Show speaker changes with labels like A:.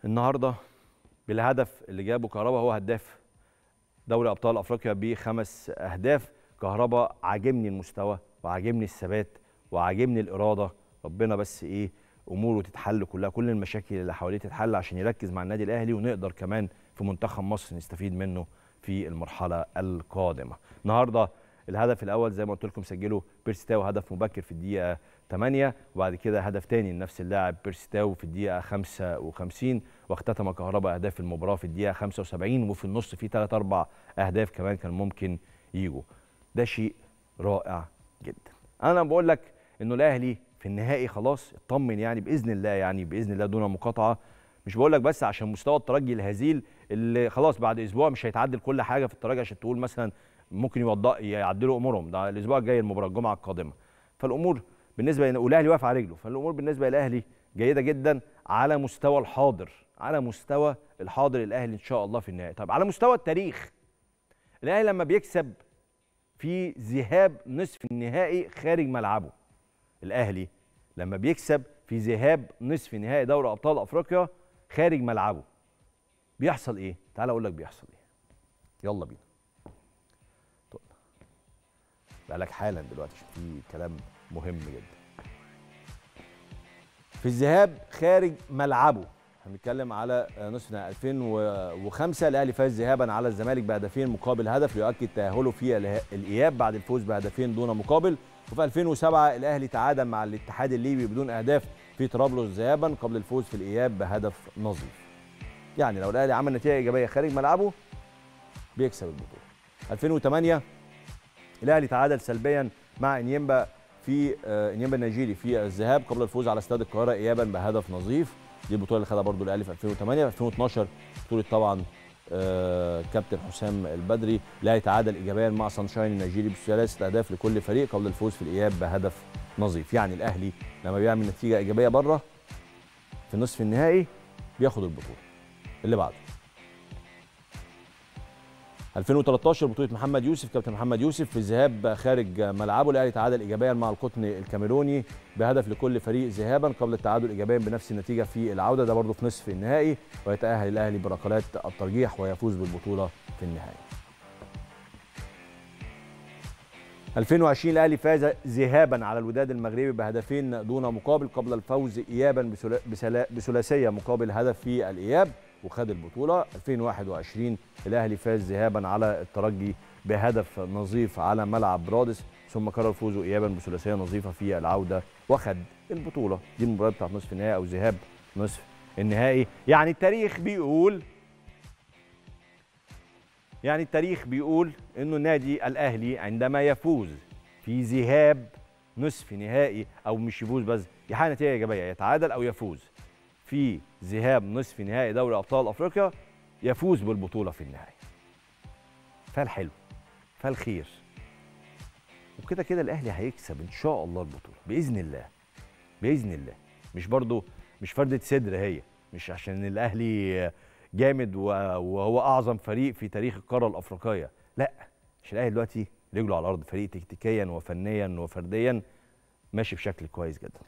A: النهارده بالهدف اللي جابه كهربا هو هداف دوري ابطال افريقيا بخمس اهداف كهربا عاجبني المستوى وعاجبني الثبات وعاجبني الاراده ربنا بس ايه اموره تتحل كلها كل المشاكل اللي حواليه تتحل عشان يركز مع النادي الاهلي ونقدر كمان في منتخب مصر نستفيد منه في المرحله القادمه النهارده الهدف الاول زي ما قلت لكم سجله بيرستاو هدف مبكر في الدقيقه 8 وبعد كده هدف تاني لنفس اللاعب بيرستاو في الدقيقه 55 واختتم كهربا اهداف المباراه في الدقيقه 75 وفي النص في 3 4 اهداف كمان كان ممكن يجوا ده شيء رائع جدا انا بقول لك انه الاهلي في النهائي خلاص اطمن يعني باذن الله يعني باذن الله دون مقاطعه مش بقول لك بس عشان مستوى الترجي الهزيل اللي خلاص بعد اسبوع مش هيتعدل كل حاجه في الترجي عشان تقول مثلا ممكن يوضع يعدلوا امورهم ده الاسبوع الجاي المباراه الجمعه القادمه فالامور بالنسبه والاهلي واقف على رجله فالامور بالنسبه للاهلي جيده جدا على مستوى الحاضر على مستوى الحاضر الاهلي ان شاء الله في النهائي طب على مستوى التاريخ الاهلي لما بيكسب في ذهاب نصف النهائي خارج ملعبه الاهلي لما بيكسب في ذهاب نصف نهائي دوري ابطال افريقيا خارج ملعبه بيحصل ايه تعال اقول لك بيحصل ايه يلا بينا طب. بقالك حالا دلوقتي عشان في كلام مهم جدا في الذهاب خارج ملعبه هنتكلم على نصف نهائي 2005 الاهلي فاز ذهابا على الزمالك بهدفين مقابل هدف ليؤكد تاهله في الاياب بعد الفوز بهدفين دون مقابل وفي 2007 الاهلي تعادل مع الاتحاد الليبي بدون اهداف في طرابلس ذهابا قبل الفوز في الاياب بهدف نظيف يعني لو الاهلي عمل نتيجه ايجابيه خارج ملعبه بيكسب البطوله 2008 الاهلي تعادل سلبيا مع انيمبا في انيمبا النيجيري في الذهاب قبل الفوز على استاد القاهره ايابا بهدف نظيف دي البطوله اللي خدها برضو الاهلي في 2008 في 2012 بطوله طبعا آه كابتن حسام البدري الاهلي تعادل ايجابيا مع سانشاين النيجيري بثلاثه اهداف لكل فريق قبل الفوز في الاياب بهدف نظيف يعني الاهلي لما بيعمل نتيجه ايجابيه بره في النصف النهائي بياخد البطوله اللي بعده 2013 بطوله محمد يوسف كابتن محمد يوسف في الذهاب خارج ملعبه الاهلي تعادل ايجابيا مع القطن الكاميروني بهدف لكل فريق ذهابا قبل التعادل ايجابيا بنفس النتيجه في العوده ده برضه في نصف النهائي ويتاهل الاهلي بركلات الترجيح ويفوز بالبطوله في النهائي 2020 الاهلي فاز ذهابا على الوداد المغربي بهدفين دون مقابل قبل الفوز ايابا بثلاثيه مقابل هدف في الاياب وخد البطوله 2021 الاهلي فاز ذهابا على الترجي بهدف نظيف على ملعب برادس ثم كرر فوزه ايابا بثلاثيه نظيفه في العوده وخد البطوله دي المباراه بتاعت نصف النهائي او ذهاب نصف النهائي يعني التاريخ بيقول يعني التاريخ بيقول انه النادي الاهلي عندما يفوز في ذهاب نصف نهائي او مش يفوز بس يحقق نتيجه ايجابيه يتعادل او يفوز في ذهاب نصف نهائي دوري ابطال افريقيا يفوز بالبطوله في النهايه فالحلو فالخير وكده كده الاهلي هيكسب ان شاء الله البطوله باذن الله باذن الله مش برضو مش فرده صدر هي مش عشان الاهلي جامد وهو اعظم فريق في تاريخ القاره الافريقيه لا عشان الاهلي دلوقتي رجله على الارض فريق تكتيكيا وفنيا وفرديا ماشي بشكل كويس جدا